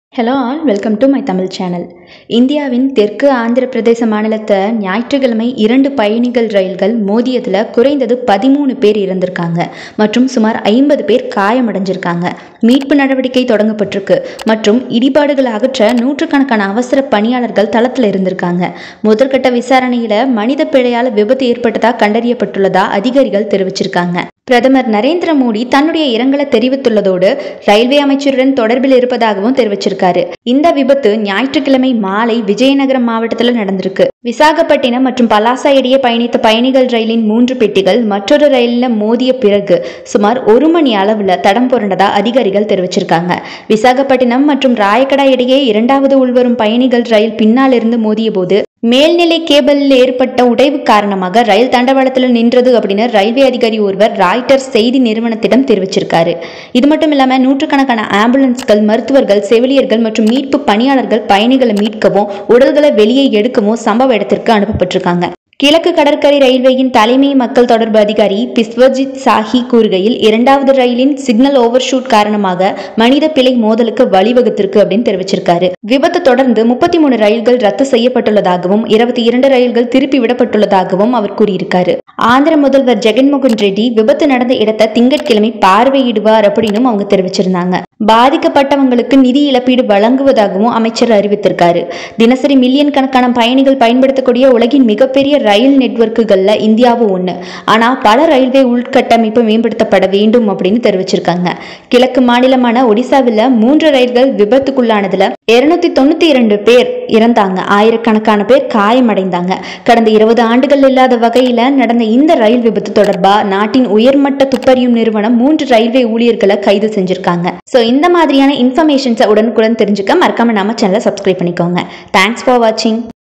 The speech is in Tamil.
hello all welcome to my Tamil channel இந்தியாவின் தெற்கு ஆந்திர பிரதேச மாநிலத்தை ஞாயிற்றுக்கிழமை இரண்டு பயணிகள் ரயில்கள் மோதியதில் குறைந்தது பதிமூணு பேர் இறந்திருக்காங்க மற்றும் சுமார் ஐம்பது பேர் காயமடைஞ்சிருக்காங்க மீட்பு நடவடிக்கை தொடங்கப்பட்டிருக்கு மற்றும் இடிபாடுகளை அகற்ற நூற்றுக்கணக்கான அவசர பணியாளர்கள் தளத்தில் இருந்திருக்காங்க முதற்கட்ட விசாரணையில் மனித பிழையால் விபத்து ஏற்பட்டதா கண்டறியப்பட்டுள்ளதா அதிகாரிகள் தெரிவிச்சிருக்காங்க பிரதமர் நரேந்திர மோடி தன்னுடைய இரங்கலை தெரிவித்துள்ளதோடு ரயில்வே அமைச்சருடன் தொடர்பில் இருப்பதாகவும் தெரிவிச்சிருக்காரு இந்த விபத்து ஞாயிற்றுக்கிழமை மாலை விஜயநகரம் மாவட்டத்தில் நடந்திருக்கு விசாகப்பட்டினம் மற்றும் பலாசா இடையே பயணித்த பயணிகள் ரயிலின் மூன்று பெட்டிகள் மற்றொரு ரயிலில் மோதிய பிறகு சுமார் ஒரு மணி அளவில் தடம் புரண்டதா அதிகாரிகள் தெரிவிச்சிருக்காங்க விசாகப்பட்டினம் மற்றும் ராயக்கடா இடையே இரண்டாவது உள்வரும் பயணிகள் ரயில் பின்னால் இருந்து மோதிய போது மேல்நிலை கேபிளில் ஏற்பட்ட உடைவு காரணமாக ரயில் தண்டவாளத்தில் நின்றது அப்படின்னு ரயில்வே அதிகாரி ஒருவர் ராய்டர்ஸ் செய்தி நிறுவனத்திடம் தெரிவிச்சிருக்காரு இது மட்டும் இல்லாமல் நூற்றுக்கணக்கான ஆம்புலன்ஸ்கள் மருத்துவர்கள் செவிலியர்கள் மற்றும் மீட்பு பணியாளர்கள் பயணிகளை மீட்கவும் உடல்களை வெளியே எடுக்கவும் சம்பவ இடத்திற்கு அனுப்பப்பட்டிருக்காங்க கிழக்கு கடற்கரை ரயில்வேயின் தலைமை மக்கள் தொடர்பு அதிகாரி பிஸ்வஜித் சாஹி கூறுகையில் இரண்டாவது ரயிலின் சிக்னல் ஓவர் ஷூட் காரணமாக மனித பிழை மோதலுக்கு வழிவகுத்திருக்கு அப்படின்னு தெரிவிச்சிருக்காரு விபத்து தொடர்ந்து முப்பத்தி மூணு ரயில்கள் ரத்து செய்யப்பட்டுள்ளதாகவும் இருபத்தி இரண்டு ரயில்கள் திருப்பி விடப்பட்டுள்ளதாகவும் அவர் கூறியிருக்காரு ஆந்திர முதல்வர் ஜெகன்மோகன் ரெட்டி விபத்து நடந்த இடத்தை திங்கட்கிழமை பார்வையிடுவார் அப்படின்னும் அவங்க தெரிவிச்சிருந்தாங்க பாதிக்கப்பட்டவங்களுக்கு நிதி இழப்பீடு வழங்குவதாகவும் அமைச்சர் அறிவித்திருக்காரு தினசரி மில்லியன் கணக்கான பயணிகள் பயன்படுத்தக்கூடிய உலகின் மிகப்பெரிய ரயில் நெட்வொர்க்குகளில் இந்தியாவும் ஒன்று ஆனால் பல ரயில்வே உள்கட்டமைப்பு மேம்படுத்தப்பட வேண்டும் அப்படின்னு தெரிவிச்சிருக்காங்க கிழக்கு மாநிலமான ஒடிசாவில் மூன்று ரயில்கள் விபத்துக்குள்ளானதுல இருநூத்தி தொண்ணூத்தி இரண்டு பேர் இறந்தாங்க ஆயிரக்கணக்கான பேர் காயமடைந்தாங்க கடந்த இருபது ஆண்டுகள் இல்லாத வகையில நடந்த இந்த ரயில் விபத்து தொடர்பா நாட்டின் உயர்மட்ட துப்பறியும் நிறுவனம் மூன்று ரயில்வே ஊழியர்களை கைது செஞ்சிருக்காங்க ஸோ இந்த மாதிரியான இன்ஃபர்மேஷன்ஸை உடனுக்குடன் தெரிஞ்சுக்க மறக்காம நம்ம சேனலை சப்ஸ்கிரைப் பண்ணிக்கோங்க தேங்க்ஸ் ஃபார் வாட்சிங்